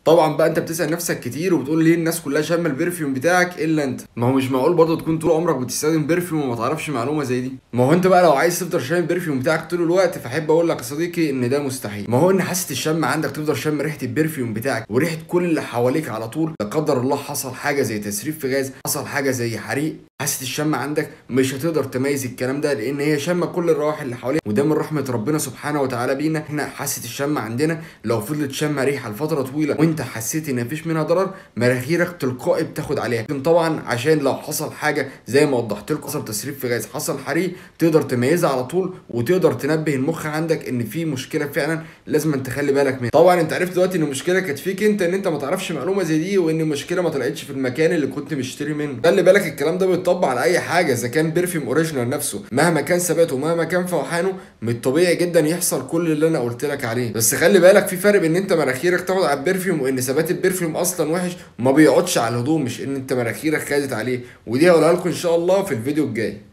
طبعا بقى انت بتسال نفسك كتير وبتقول ليه الناس كلها شامه البرفيوم بتاعك الا انت ما هو مش معقول برضه تكون طول عمرك بتستخدم برفيوم وما تعرفش معلومه زي دي ما هو انت بقى لو عايز تفضل شامم البرفيوم بتاعك طول الوقت فاحب اقول لك يا صديقي ان ده مستحيل ما هو ان حاسه الشم عندك تفضل شم ريحه البرفيوم بتاعك وريحه كل اللي حواليك على طول لا قدر الله حصل حاجه زي تسريب في غاز حصل حاجه زي حريق حاسه الشم عندك مش هتقدر تميز الكلام ده لان هي شامه كل الروائح اللي حواليك وده من رحمه ربنا سبحانه وتعالى بينا احنا حاسه الشم عندنا لو فضلت شامه ريحه لفتره طويله وانت حسيت ان مفيش منها ضرر مناخيرك تلقائي بتاخد عليها لكن طبعا عشان لو حصل حاجه زي ما وضحت لكم حصل تسريب في غاز حصل حريق تقدر تميزها على طول وتقدر تنبه المخ عندك ان في مشكله فعلا لازم تخلي بالك منها طبعا انت عرفت دلوقتي ان المشكله كانت فيك انت ان انت ما تعرفش معلومه زي دي وان المشكله ما طلعتش في المكان اللي كنت مشتري منه خلي بالك الكلام ده بيتطبق على اي حاجه اذا كان برفيوم اوريجينال نفسه مهما كان ثباته ومهما كان فوحانه من الطبيعي جدا يحصل كل اللي انا قلت لك عليه بس خلي بالك في فرق بين ان انت مناخيرك تاخد على البرفيوم وان ثبات البرفيوم اصلا وحش وما بيقعدش على الهدوم مش ان انت مناخيرك خدت عليه ودي هقولها لكم ان شاء الله في الفيديو الجاي